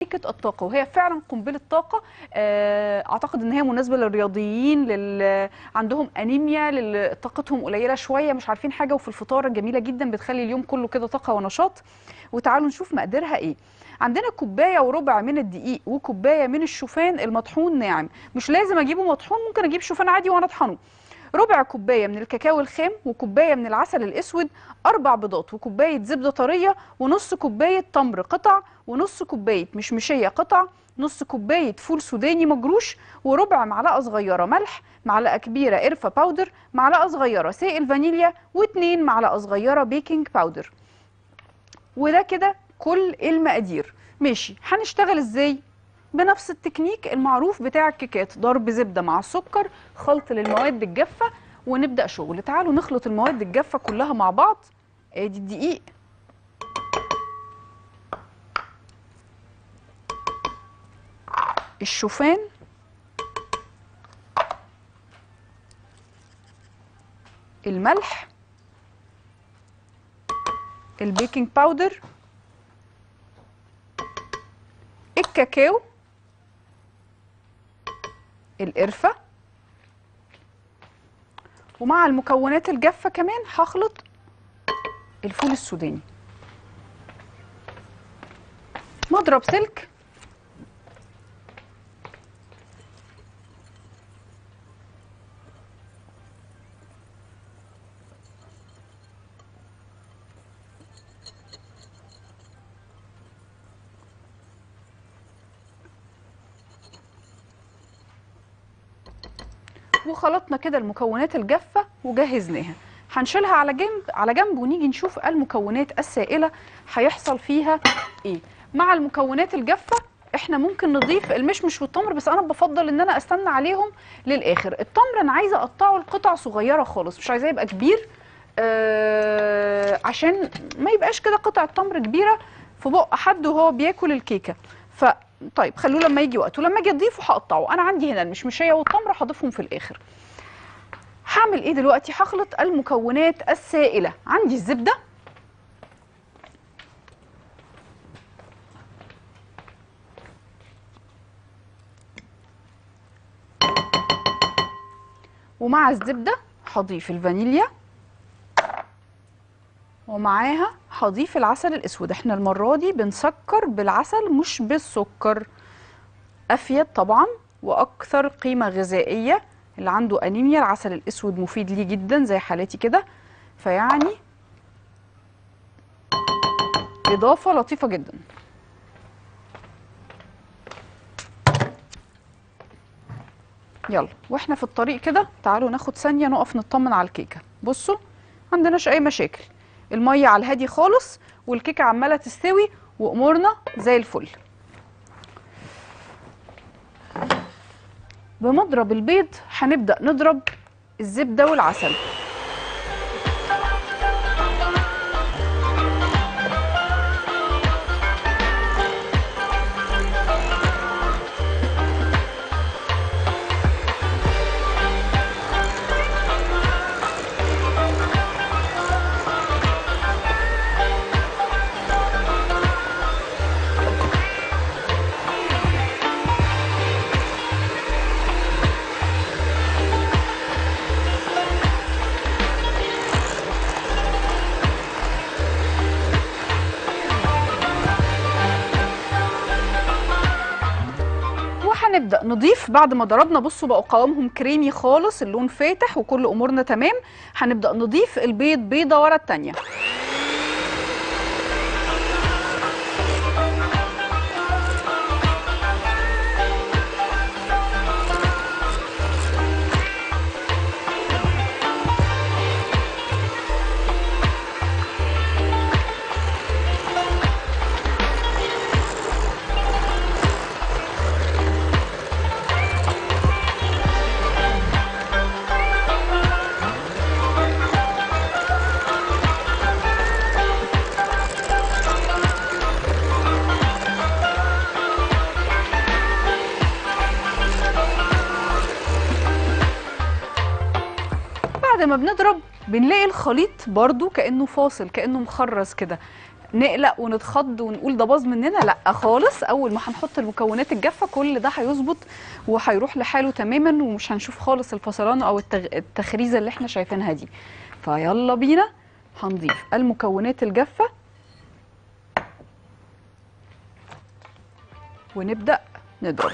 كيكه الطاقه وهي فعلا قنبله طاقه آه، اعتقد ان هي مناسبه للرياضيين لل عندهم انيميا للي طاقتهم قليله شويه مش عارفين حاجه وفي الفطار جميله جدا بتخلي اليوم كله كده طاقه ونشاط وتعالوا نشوف مقاديرها ايه عندنا كوبايه وربع من الدقيق وكوبايه من الشوفان المطحون ناعم مش لازم اجيبه مطحون ممكن اجيب شوفان عادي وانا اطحنه ربع كوبايه من الكاكاو الخام وكوبايه من العسل الاسود اربع بيضات وكوبايه زبده طريه ونص كوبايه تمر قطع ونص كوبايه مشمشيه قطع نص كوبايه فول سوداني مجروش وربع معلقه صغيره ملح معلقه كبيره قرفه باودر معلقه صغيره سائل فانيليا واتنين معلقه صغيره بيكنج باودر وده كده كل المقادير ماشي هنشتغل ازاي بنفس التكنيك المعروف بتاع الكيكات ضرب زبده مع السكر خلط للمواد الجافه ونبدا شغل تعالوا نخلط المواد الجافه كلها مع بعض ادي الدقيق الشوفان الملح البيكنج باودر الكاكاو القرفة ومع المكونات الجافة كمان هخلط الفول السوداني مضرب سلك وخلطنا كده المكونات الجافة وجهزناها هنشيلها على جنب على جنب ونيجي نشوف المكونات السائلة هيحصل فيها ايه مع المكونات الجافة احنا ممكن نضيف المشمش والتمر بس انا بفضل ان انا استنى عليهم للاخر التمر انا عايزه اقطعه لقطع صغيره خالص مش عايزاه يبقى كبير آه عشان ما يبقاش كده قطعه تمر كبيره في بق حد وهو بياكل الكيكه ف طيب خلوه لما يجي وقته لما اجي اضيفه هقطعه انا عندي هنا المشمشيه والتمر هضيفهم في الاخر هعمل ايه دلوقتي هخلط المكونات السائله عندي الزبده ومع الزبده هضيف الفانيليا ومعاها هضيف العسل الاسود احنا المره دي بنسكر بالعسل مش بالسكر افيد طبعا واكثر قيمه غذائيه اللي عنده انيميا العسل الاسود مفيد ليه جدا زي حالتي كده فيعني اضافه لطيفه جدا يلا واحنا في الطريق كده تعالوا ناخد ثانيه نقف نطمن على الكيكه بصوا عندناش اي مشاكل الميه على الهادي خالص والكيكه عماله تستوي وامورنا زي الفل بمضرب البيض هنبدا نضرب الزبده والعسل وهنبدا نضيف بعد ما ضربنا بصوا بقوا قوامهم كريمي خالص اللون فاتح وكل امورنا تمام هنبدا نضيف البيض بيضه ورا التانيه بعد ما بنضرب بنلاقي الخليط برضو كأنه فاصل كأنه مخرز كده نقلق ونتخض ونقول ده باظ مننا لا خالص اول ما هنحط المكونات الجافه كل ده هيظبط وهيروح لحاله تماما ومش هنشوف خالص الفصلان او التغ... التخريزه اللي احنا شايفينها دي فيلا بينا هنضيف المكونات الجافه ونبدا نضرب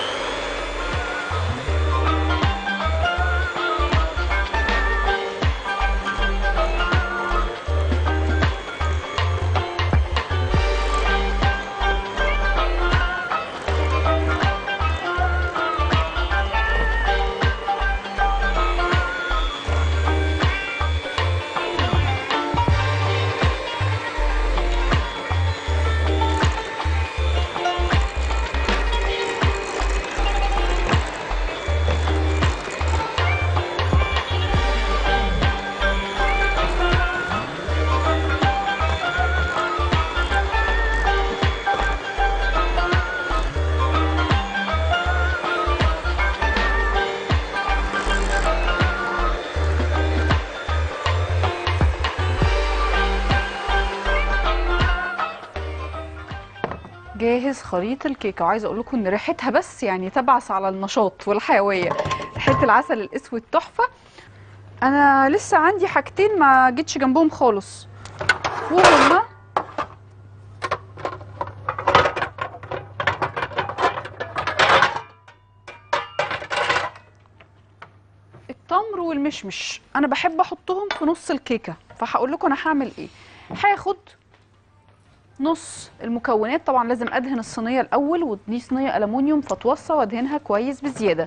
جاهز خليط الكيكه وعايزه اقول لكم ان ريحتها بس يعني تبعث على النشاط والحيويه ريحه العسل الاسود تحفه انا لسه عندي حاجتين ما جيتش جنبهم خالص وهما التمر والمشمش انا بحب احطهم في نص الكيكه فهقول لكم انا هعمل ايه هاخد نص المكونات طبعا لازم ادهن الصينيه الاول ودي صينيه الومنيوم فتوصى وادهنها كويس بزياده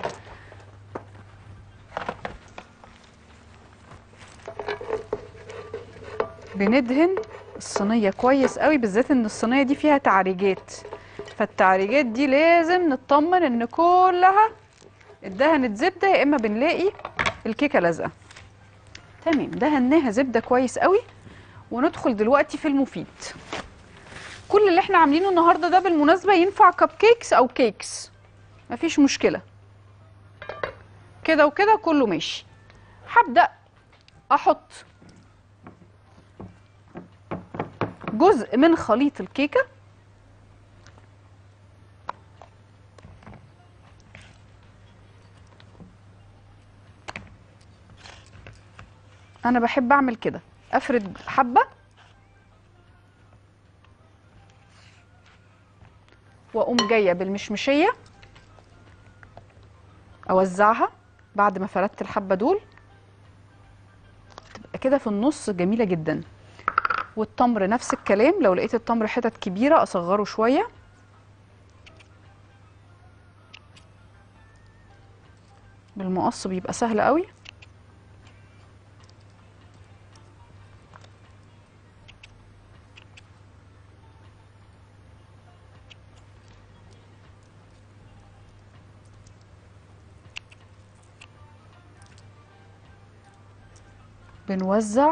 بندهن الصينيه كويس قوي بالذات ان الصينيه دي فيها تعريجات فالتعريجات دي لازم نطمن ان كلها اتدهنت زبده يا اما بنلاقي الكيكه لازقه تمام دهناها زبده كويس قوي وندخل دلوقتي في المفيد كل اللي احنا عاملينه النهارده ده بالمناسبه ينفع كب كيكس او كيكس مفيش مشكله كده وكده كله ماشي هبدا احط جزء من خليط الكيكه انا بحب اعمل كده افرد حبه واقوم جايه بالمشمشيه اوزعها بعد ما فردت الحبه دول تبقى كده في النص جميله جدا والتمر نفس الكلام لو لقيت التمر حتت كبيره اصغره شويه بالمقص بيبقى سهل قوي بنوزع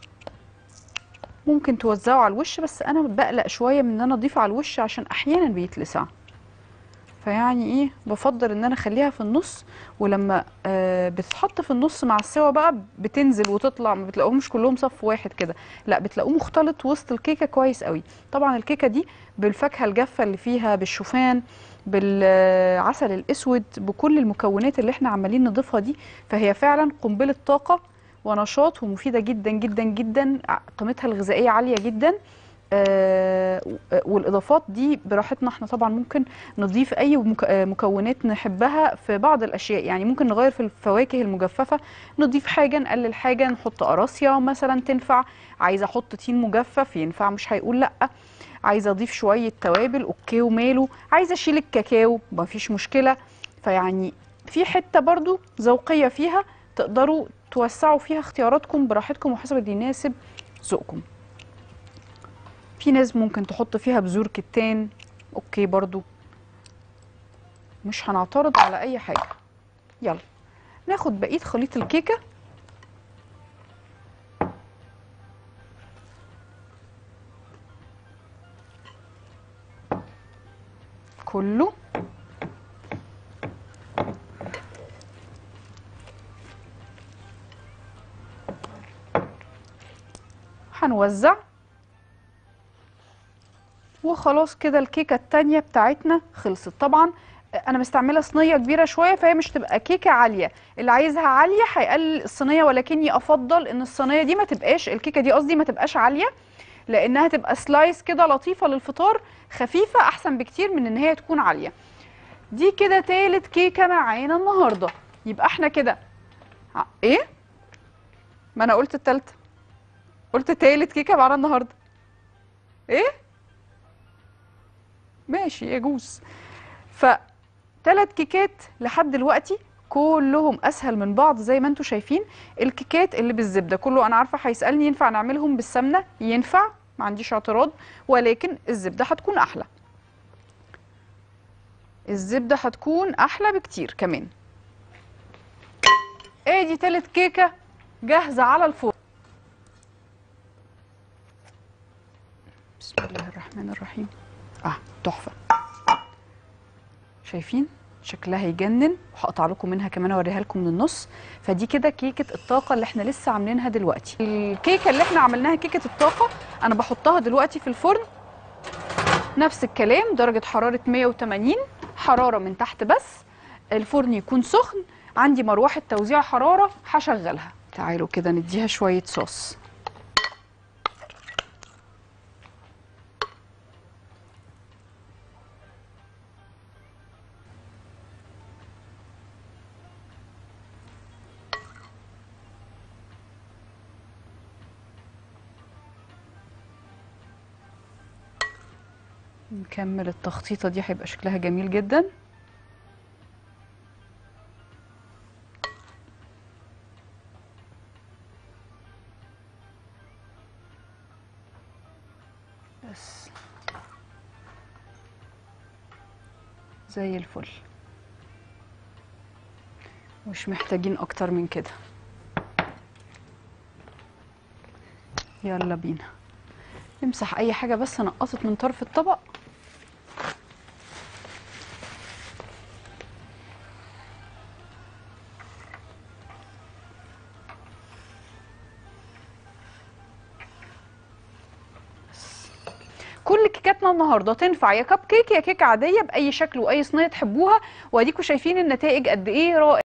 ممكن توزعوا على الوش بس انا بقلق شويه من ان انا اضيف على الوش عشان احيانا بيتلسع فيعني ايه بفضل ان انا اخليها في النص ولما آه بتتحط في النص مع السوا بقى بتنزل وتطلع ما بتلاقوهمش كلهم صف واحد كده لا بتلاقوه مختلط وسط الكيكه كويس قوي طبعا الكيكه دي بالفاكهه الجافه اللي فيها بالشوفان بالعسل الاسود بكل المكونات اللي احنا عمالين نضيفها دي فهي فعلا قنبله طاقه ونشاط ومفيده جدا جدا جدا قيمتها الغذائيه عاليه جدا آه والاضافات دي براحتنا احنا طبعا ممكن نضيف اي مك- آه، مكونات نحبها في بعض الاشياء يعني ممكن نغير في الفواكه المجففه نضيف حاجه نقلل حاجه نحط قراصيا مثلا تنفع عايزه احط تين مجفف ينفع مش هيقول لا عايزه اضيف شويه توابل اوكي وماله عايزه اشيل الكاكاو مفيش مشكله فيعني في حته برضو ذوقيه فيها تقدروا توسعوا فيها اختياراتكم براحتكم وحسب اللي يناسب ذوقكم في ناس ممكن تحط فيها بذور كتان اوكي برضو مش هنعترض على اي حاجه يلا ناخد بقيه خليط الكيكه كله هنوزع وخلاص كده الكيكه التانية بتاعتنا خلصت طبعا انا مستعمله صينيه كبيره شويه فهي مش تبقى كيكه عاليه اللي عايزها عاليه هيقلل الصينيه ولكني افضل ان الصينيه دي ما تبقاش الكيكه دي قصدي ما تبقاش عاليه لانها تبقى سلايس كده لطيفه للفطار خفيفه احسن بكتير من ان هي تكون عاليه دي كده تالت كيكه معانا النهارده يبقى احنا كده ع- ايه ما انا قلت التالتة قلت تالت كيكه معانا النهارده ايه ماشي يجوز فتلات كيكات لحد دلوقتي كلهم اسهل من بعض زي ما انتم شايفين الكيكات اللي بالزبده كله انا عارفه هيسالني ينفع نعملهم بالسمنه ينفع ما عنديش اعتراض ولكن الزبده هتكون احلى الزبده هتكون احلى بكتير كمان ادي تالت كيكه جاهزه على الفرن بسم الله الرحمن الرحيم اه تحفه شايفين شكلها يجنن وهقطع لكم منها كمان اوريها لكم من النص فدي كده كيكه الطاقه اللي احنا لسه عاملينها دلوقتي الكيكه اللي احنا عملناها كيكه الطاقه انا بحطها دلوقتي في الفرن نفس الكلام درجه حراره 180 حراره من تحت بس الفرن يكون سخن عندي مروحه توزيع حراره هشغلها تعالوا كده نديها شويه صوص نكمل التخطيطه دي هيبقى شكلها جميل جدا بس زي الفل مش محتاجين اكتر من كده يلا بينا نمسح اي حاجه بس نقصت من طرف الطبق كل كيكاتنا النهارده تنفع يا كب كيك يا كيكه عاديه باي شكل واي صينيه تحبوها واديكم شايفين النتائج قد ايه رائع